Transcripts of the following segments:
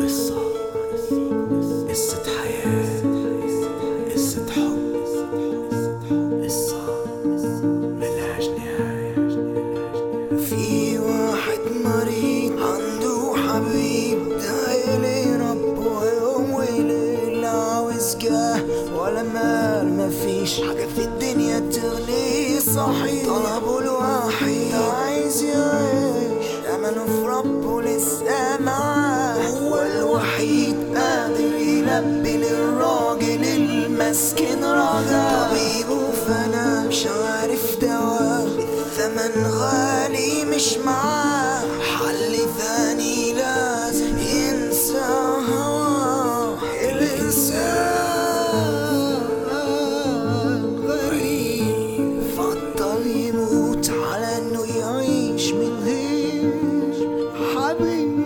قصة قصة حياة قصة حب قصة ملهاش نهاية في واحد مريض عنده حبيب دايلي ربه يوم وليل عاوز جاه ولا مال مفيش حاجة في الدنيا تغنيه صحيح طلبه الوحيد عايز يعيش أمله في ربه لسه معاه هو الوحيد قادر يلبي للراجل المسكين رجاء طبيبه فانا مش عارف دواء الثمن غالي مش معاه حل ثاني لازم ينسى هواه الإنسان غريب فضل يموت على إنه يعيش من غير حبيب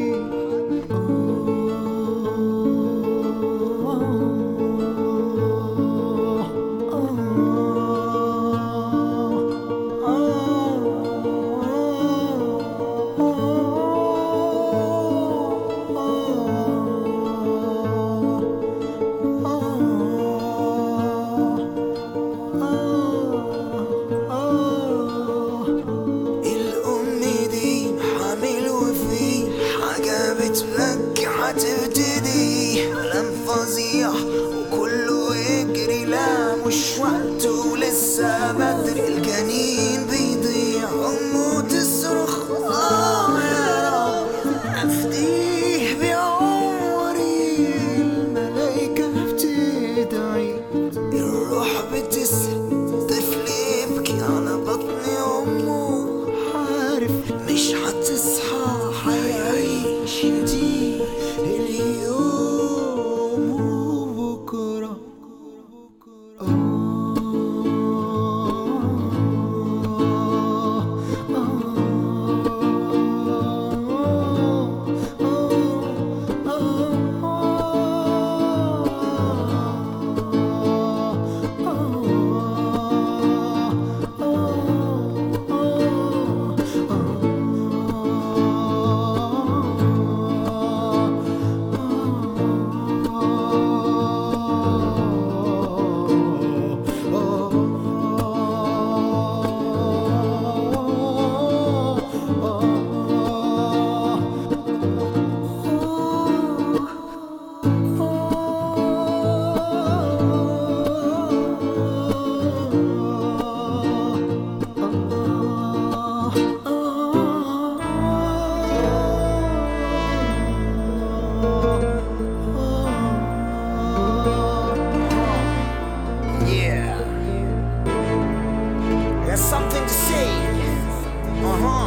الأم دي حامل وفي حاجة بتبكي هتبتدي ألم فظيع وكله يجري لا مش وقته لسه بدري الجنين بيضيع أمه تصرخ آه يا رب أفديه بعمري الملايكة بتدعي الروح بتسرق طفل يبكي على بطن أمه عارف مش هتصحى حيعيش دي اليوم وبكرة Yeah. Got something to say. Uh huh.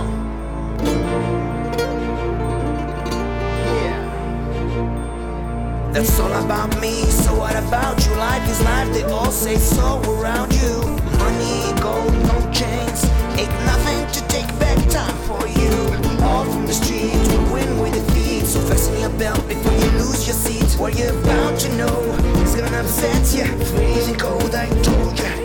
Yeah. That's all about me. So what about you? Life is life. They all say so around you. Money, gold, no chains. Ain't nothing to take back time for you. All from the street, we win with defeat. So fasten your belt before you lose your seat. What you're about to know is gonna upset you. Freezing cold, I told you.